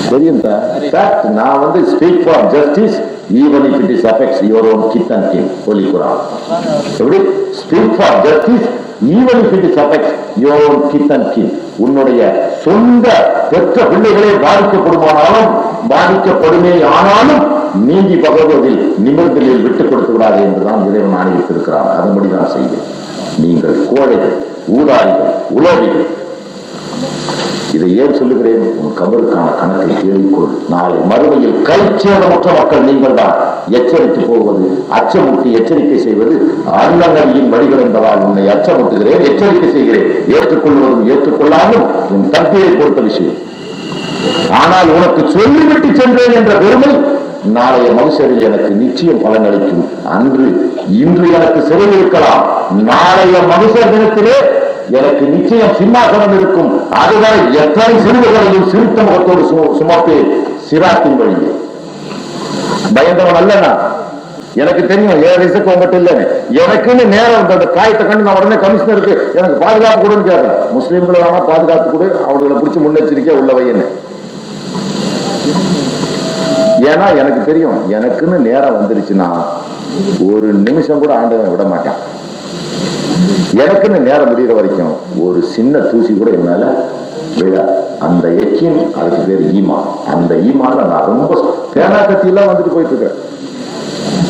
தெரியும் சார் நான் வந்து speak for justice even if it is affects your own kith and kin சொல்லி Quran எப்படி speak for justice even if it is affects your own kith and kin உன்னுடைய சொந்த பெற்ற பிள்ளைகளே பாதிக்கப்படுமானாலும் பாதிக்கப்படுமே ஆனாலும் நீதி பகவதில் நிமிர்ந்தலில் விட்டுக் கொடுத்து விடாது என்றுதான் இறைவன் ஆணையிட்டிருக்கிறான் அதன்படி நான் செய்வேன் நீங்கள் கோழைகள் ஊதாரிகள் உலவிகள் இதை ஏன் சொல்லுகிறேன் உன் கபருக்கான கணக்கை தேடிக்கொள் நாளை மறுமையில் கைச்சேதமற்ற மக்கள் நீங்கள் தான் எச்சரித்து போவது அச்சமூட்டி எச்சரிக்கை செய்வது அன்னநடியின் வழிகள் என்பதால் உன்னை அச்சமூட்டுகிறேன் எச்சரிக்கை செய்கிறேன் ஏற்றுக்கொள்வதும் ஏற்றுக்கொள்ளாமல் உன் தந்தையை பொறுத்த விஷயம் ஆனால் உனக்கு சொல்லிவிட்டு சென்றேன் என்ற பெருமை நாளைய மனுஷரில் எனக்கு நிச்சயம் பலனளிக்கும் அன்று இன்று எனக்கு சிறையில் இருக்கலாம் நாளைய மனுஷர் தினத்திலே எனக்கு நிச்சயம் சிம்மாசனம் இருக்கும் அதுதான் எத்தனை சிறுவர்களையும் சிறுத்த முகத்தோடு சு- சுமப்பே சிராத்தின் வழியே பயந்தவன் அல்ல நான் எனக்கு தெரியும் ஏன் ரிசக்கு உங்ககிட்ட இல்லைன்னு எனக்குன்னு நேரம் இருந்தது. அந்த காயத்தை கண்டு நான் உடனே கமிஷனருக்கு எனக்கு பாதுகாப்பு கொடுன்னு கேட்கறேன் முஸ்லீம்களை வேணா பாதுகாப்பு கொடு அவர்களை பிடிச்சி முன்னெச்சரிக்கையா உள்ள வையன்னு ஏன்னா எனக்கு தெரியும் எனக்குன்னு நேரம் வந்துருச்சுன்னா ஒரு நிமிஷம் கூட ஆண்டவன் விட மாட்டான் எனக்குன்னு நேரம் முடிகிற வரைக்கும் ஒரு சின்ன தூசி கூட என்னால விழ அந்த எக்கியம் அதுக்கு பேர் ஈமா அந்த ஈமான நான் ரொம்ப பேனா கத்தியெல்லாம் வந்துட்டு போயிட்டு இருக்கிறேன்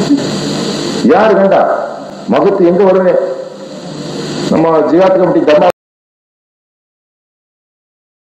யாரு வேண்டாம் மகத்து எங்க வருவேன் நம்ம ஜிகாத் கமிட்டி தர்மா